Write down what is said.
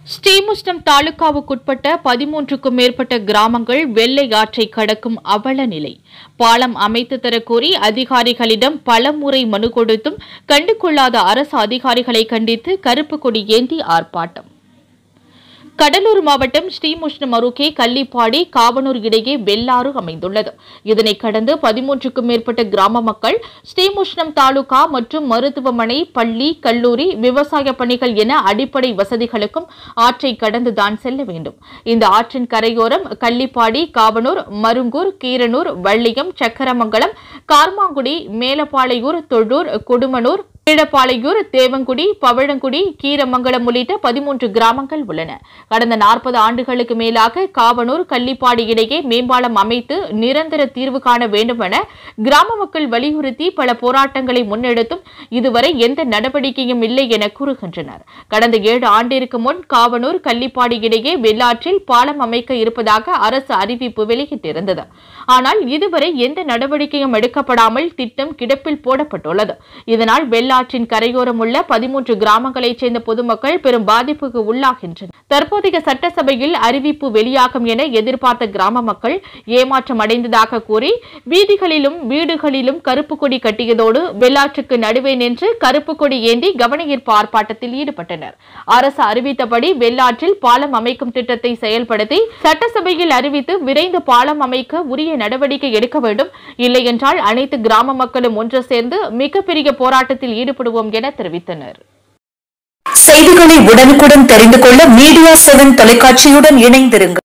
ஸ்ரீமுஷ்ணம் தாலுகாவுக்குட்பட்ட பதிமூன்றுக்கும் மேற்பட்ட கிராமங்கள் வெள்ளை ஆற்றை கடக்கும் அவல நிலை பாலம் அமைத்து தரக்கோரி அதிகாரிகளிடம் பலமுறை மனு கொடுத்தும் கண்டுகொள்ளாத அரசு அதிகாரிகளை கண்டித்து கருப்பு கொடி ஏந்தி ஆர்ப்பாட்டம் கடலூர் மாவட்டம் ஸ்ரீமுஷ்ணம் அருகே கள்ளிப்பாடி காவனூர் இடையே வெள்ளாறு அமைந்துள்ளது இதனை கடந்து பதிமூன்றுக்கும் மேற்பட்ட கிராம மக்கள் ஸ்ரீமுஷ்ணம் தாலுகா மற்றும் மருத்துவமனை பள்ளி கல்லூரி விவசாய பணிகள் என அடிப்படை வசதிகளுக்கும் ஆற்றை கடந்துதான் செல்ல வேண்டும் இந்த ஆற்றின் கரையோரம் கள்ளிப்பாடி காவனூர் மருங்கூர் கீரனூர் வள்ளியம் சக்கரமங்கலம் கார்மாங்குடி மேலப்பாளையூர் தொழூர் குடுமனூர் கீழப்பாளையூர் தேவங்குடி பவழங்குடி கீரமங்கலம் உள்ளிட்ட பதிமூன்று கிராமங்கள் உள்ளன கடந்த நாற்பது ஆண்டுகளுக்கு மேலாக காவனூர் கள்ளிப்பாடி இடையே மேம்பாலம் அமைத்து நிரந்தர தீர்வு காண வேண்டும் என கிராம மக்கள் வலியுறுத்தி பல போராட்டங்களை முன்னெடுத்தும் இதுவரை எந்த நடவடிக்கையும் இல்லை என கூறுகின்றனர் கடந்த ஏழு ஆண்டிற்கு முன் காவனூர் கள்ளிப்பாடி இடையே வெள்ளாற்றில் பாலம் அமைக்க இருப்பதாக அரசு அறிவிப்பு வெளியிட்டிருந்தது ஆனால் இதுவரை எந்த நடவடிக்கையும் எடுக்கப்படாமல் திட்டம் கிடப்பில் போடப்பட்டுள்ளது இதனால் வெள்ளாற்றின் கரையோரம் உள்ள பதிமூன்று கிராமங்களைச் சேர்ந்த பொதுமக்கள் பெரும் பாதிப்புக்கு உள்ளாகின்றனர் தற்போதைய சட்டசபையில் அறிவிப்பு வெளியாகும் என எதிர்பார்த்த கிராம மக்கள் ஏமாற்றம் அடைந்ததாக கூறி வீதிகளிலும் வீடுகளிலும் கருப்பு கொடி கட்டியதோடு வெள்ளாற்றுக்கு நடுவே நின்று கருப்பு கொடி ஏந்தி கவனஈர்ப்பு ஆர்ப்பாட்டத்தில் ஈடுபட்டனர் அரசு அறிவித்தபடி வெள்ளாற்றில் பாலம் அமைக்கும் திட்டத்தை செயல்படுத்தி சட்டசபையில் அறிவித்து விரைந்து பாலம் அமைக்க உரிய நடவடிக்கை எடுக்க வேண்டும் இல்லையென்றால் அனைத்து கிராம மக்களும் ஒன்று சேர்ந்து மிகப்பெரிய போராட்டத்தில் ஈடுபடுவோம் என தெரிவித்தனர் செய்திகளை உடனுக்குடன் தெரிந்து கொள்ள மீடியா செவன் தொலைக்காட்சியுடன் இணைந்திருங்கள்